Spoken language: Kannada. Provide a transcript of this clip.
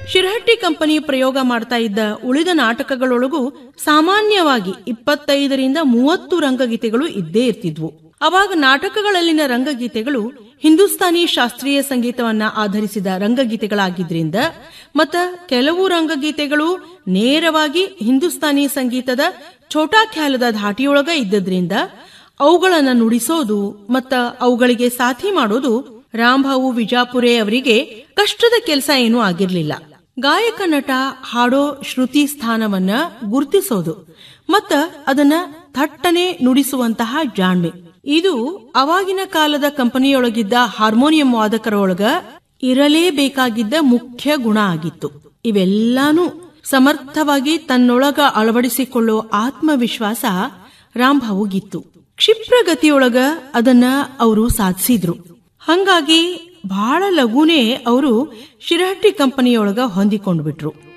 ಶಿರಹಟ್ಟಿ ಕಂಪನಿ ಪ್ರಯೋಗ ಮಾಡ್ತಾ ಇದ್ದ ಉಳಿದ ನಾಟಕಗಳೊಳಗೂ ಸಾಮಾನ್ಯವಾಗಿ ಇಪ್ಪತ್ತೈದರಿಂದ ಮೂವತ್ತು ರಂಗಗೀತೆಗಳು ಇದ್ದೇ ಇರ್ತಿದ್ವು ಅವಾಗ ನಾಟಕಗಳಲ್ಲಿನ ರಂಗಗೀತೆಗಳು ಹಿಂದೂಸ್ತಾನಿ ಶಾಸ್ತ್ರೀಯ ಸಂಗೀತವನ್ನ ಆಧರಿಸಿದ ರಂಗಗೀತೆಗಳಾಗಿದ್ರಿಂದ ಮತ್ತ ಕೆಲವು ರಂಗಗೀತೆಗಳು ನೇರವಾಗಿ ಹಿಂದೂಸ್ತಾನಿ ಸಂಗೀತದ ಛೋಟಾ ಖ್ಯಾಲದ ಧಾಟಿಯೊಳಗ ಇದ್ದದ್ರಿಂದ ಅವುಗಳನ್ನ ನುಡಿಸೋದು ಮತ್ತ ಅವುಗಳಿಗೆ ಸಾಥಿ ಮಾಡೋದು ರಾಂಭಾವು ವಿಜಾಪುರೆ ಅವರಿಗೆ ಕಷ್ಟದ ಕೆಲಸ ಏನೂ ಆಗಿರ್ಲಿಲ್ಲ ಗಾಯಕ ನಟ ಹಾಡೋ ಶ್ರುತಿ ಸ್ಥಾನವನ್ನ ಗುರುತಿಸೋದು ಮತ್ತ ಅದನ್ನ ಥಟ್ಟನೆ ನುಡಿಸುವಂತಹ ಜಾಣ್ಮೆ ಇದು ಅವಾಗಿನ ಕಾಲದ ಕಂಪನಿಯೊಳಗಿದ್ದ ಹಾರ್ಮೋನಿಯಂ ವಾದಕರೊಳಗ ಇರಲೇಬೇಕಾಗಿದ್ದ ಮುಖ್ಯ ಗುಣ ಆಗಿತ್ತು ಇವೆಲ್ಲಾನು ಸಮರ್ಥವಾಗಿ ತನ್ನೊಳಗ ಅಳವಡಿಸಿಕೊಳ್ಳೋ ಆತ್ಮವಿಶ್ವಾಸ ರಾಂಭಾವುಗಿತ್ತು ಕ್ಷಿಪ್ರಗತಿಯೊಳಗ ಅದನ್ನ ಅವರು ಸಾಧಿಸಿದ್ರು ಹಂಗಾಗಿ ಬಹಳ ಲಘುನೇ ಅವರು ಶಿರಹಟ್ಟಿ ಕಂಪನಿಯೊಳಗ ಹೊಂದಿಕೊಂಡ್ಬಿಟ್ರು